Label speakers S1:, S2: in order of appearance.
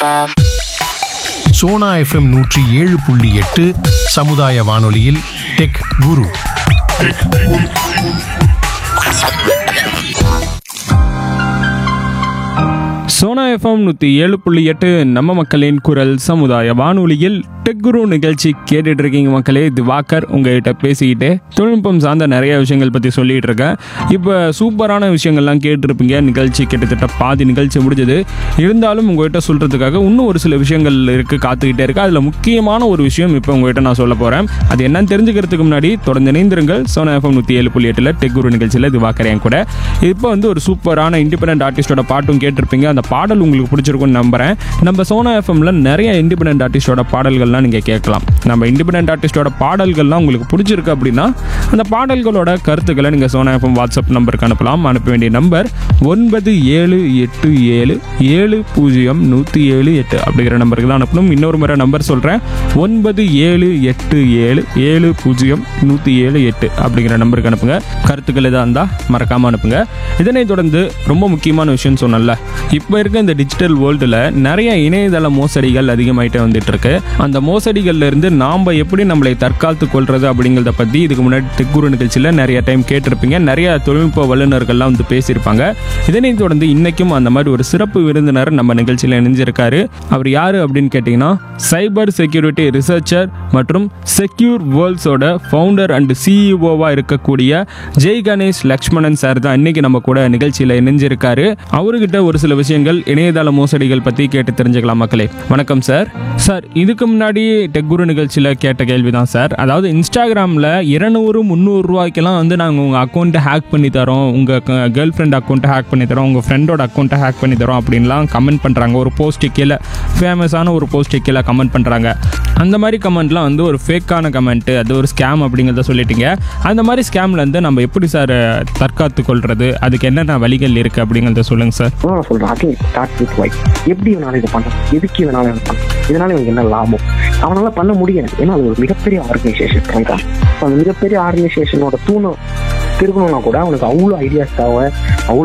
S1: FM.
S2: Sona FM நூற்றி ஏழு புள்ளி எட்டு சமுதாய வானொலியில் டெக் குரு
S3: சோனா எஃப்எம் நூற்றி ஏழு புள்ளி எட்டு நம்ம மக்களின் குரல் சமுதாய வானொலியில் டெக்குரு நிகழ்ச்சி கேட்டுட்டு இருக்கீங்க மக்களே இது வாக்கர் உங்ககிட்ட பேசிக்கிட்டு தொழில்நுட்பம் சார்ந்த நிறைய விஷயங்கள் பற்றி சொல்லிட்டு இருக்கேன் இப்போ சூப்பரான விஷயங்கள்லாம் கேட்டிருப்பீங்க நிகழ்ச்சி கிட்டத்தட்ட பாதி நிகழ்ச்சி முடிஞ்சது இருந்தாலும் உங்ககிட்ட சொல்கிறதுக்காக இன்னும் ஒரு சில விஷயங்கள் இருக்குது காத்துக்கிட்டே இருக்கு அதில் முக்கியமான ஒரு விஷயம் இப்போ உங்ககிட்ட நான் சொல்ல போகிறேன் அது என்னன்னு தெரிஞ்சுக்கிறதுக்கு முன்னாடி தொடர்ந்து இணைந்திருங்கள் சோனா எஃப்எம் நூற்றி ஏழு புள்ளி எட்டில் டெக்குரு நிகழ்ச்சியில் இது வாக்கறேன் கூட இப்போ வந்து ஒரு சூப்பரான இண்டிபெண்டன்ட் ஆர்டிஸ்டோட பாட்டும் கேட்டிருப்பீங்க அந்த பாடல் உங்களுக்கு பிடிச்சிருக்கும்னு நம்புறேன் நம்ம சோனா எஃப்எம்ல நிறைய இண்டிபெண்டன்ட் ஆர்டிஸ்டோட பாடல்கள்லாம் நீங்கள் கேட்கலாம் நம்ம இண்டிபெண்டன்ட் ஆர்டிஸ்டோட பாடல்கள்லாம் உங்களுக்கு பிடிச்சிருக்கு அப்படின்னா அந்த பாடல்களோட கருத்துக்களை நீங்கள் சோனா எஃப்எம் வாட்ஸ்அப் நம்பருக்கு அனுப்பலாம் அனுப்ப வேண்டிய நம்பர் ஒன்பது ஏழு எட்டு ஏழு ஏழு பூஜ்ஜியம் நூற்றி ஏழு எட்டு அப்படிங்கிற நம்பருக்கு தான் அனுப்பணும் இன்னொரு முறை நம்பர் சொல்கிறேன் ஒன்பது ஏழு எட்டு ஏழு ஏழு பூஜ்ஜியம் நூற்றி ஏழு எட்டு அப்படிங்கிற நம்பருக்கு அனுப்புங்க கருத்துக்கள் எதாக இருந்தால் மறக்காமல் அனுப்புங்க இதனைத் தொடர்ந்து ரொம்ப முக்கியமான விஷயம் சொன்னல இப்போ இருக்க இந்த டிஜிட்டல் வேர்ல்டில் நிறைய இணையதள மோசடிகள் அதிகமாயிட்டே வந்துட்டு இருக்கு அந்த மோசடிகள்ல இருந்து நாம் எப்படி நம்மளை தற்காத்து கொள்றது அப்படிங்கிறத பற்றி இதுக்கு முன்னாடி தெக்குரு நிகழ்ச்சியில் நிறைய டைம் கேட்டிருப்பீங்க நிறைய தொழில்நுட்ப வல்லுநர்கள்லாம் வந்து பேசியிருப்பாங்க இதனைத் தொடர்ந்து இன்னைக்கும் அந்த மாதிரி ஒரு சிறப்பு விருந்தினர் நம்ம நிகழ்ச்சியில் இணைஞ்சிருக்காரு அவர் யாரு அப்படின்னு கேட்டிங்கன்னா சைபர் செக்யூரிட்டி ரிசர்ச்சர் மற்றும் செக்யூர் வேர்ல்ட்ஸோட ஃபவுண்டர் அண்ட் சிஇஓவா இருக்கக்கூடிய ஜெய் கணேஷ் லக்ஷ்மணன் சார் தான் இன்னைக்கு நம்ம கூட நிகழ்ச்சியில் இணைஞ்சிருக்காரு அவர்கிட்ட ஒரு சில விஷயங்கள் இணையதள மோசடிகள் பற்றி கேட்டு தெரிஞ்சுக்கலாம் மக்களே வணக்கம் சார் சார் இதுக்கு முன்னாடி டெக்குரு நிகழ்ச்சியில் கேட்ட கேள்வி தான் சார் அதாவது இன்ஸ்டாகிராமில் இருநூறு முந்நூறு ரூபாய்க்கெல்லாம் வந்து நாங்கள் உங்கள் அக்கௌண்ட்டை ஹேக் பண்ணி தரோம் உங்கள் கேர்ள் ஃப்ரெண்ட் அக்கௌண்ட்டை ஹேக் பண்ணி தரோம் உங்கள் ஃப்ரெண்டோட அக்கௌண்ட்டை ஹேக் பண்ணி தரோம் அப்படின்லாம் கமெண்ட் பண்ணுறாங்க ஒரு போஸ்ட் கீழே ஃபேமஸான ஒரு போஸ்ட் கீழே கமெண்ட் பண்ணுறாங்க அந்த மாதிரி கமெண்ட்லாம் வந்து ஒரு ஃபேக்கான கமெண்ட்டு அது ஒரு ஸ்கேம் அப்படிங்கிறத சொல்லிட்டீங்க அந்த மாதிரி ஸ்கேம்லேருந்து நம்ம எப்படி சார் தற்காத்து கொள்வது அதுக்கு என்னென்ன வழிகள் இருக்குது அப்படிங்கிறத சொல்லுங்கள் சார்
S4: அதான் நான் சொல்றேன் அகைன் ஸ்டார்ட் வித் வை எப்படி வேணாலும் இதை பண்ணலாம் எதுக்கு வேணாலும் இதை பண்ணலாம் இதனால இவங்க என்ன லாபம் அவனால பண்ண முடியாது ஏன்னா அது ஒரு மிகப்பெரிய ஆர்கனைசேஷன் ரைட்டா அந்த மிகப்பெரிய ஆர்கனைசேஷனோட தூணம் திருக்கணும்னா கூட அவனுக்கு அவ்வளோ ஐடியாஸ் தேவை அவ்வளோ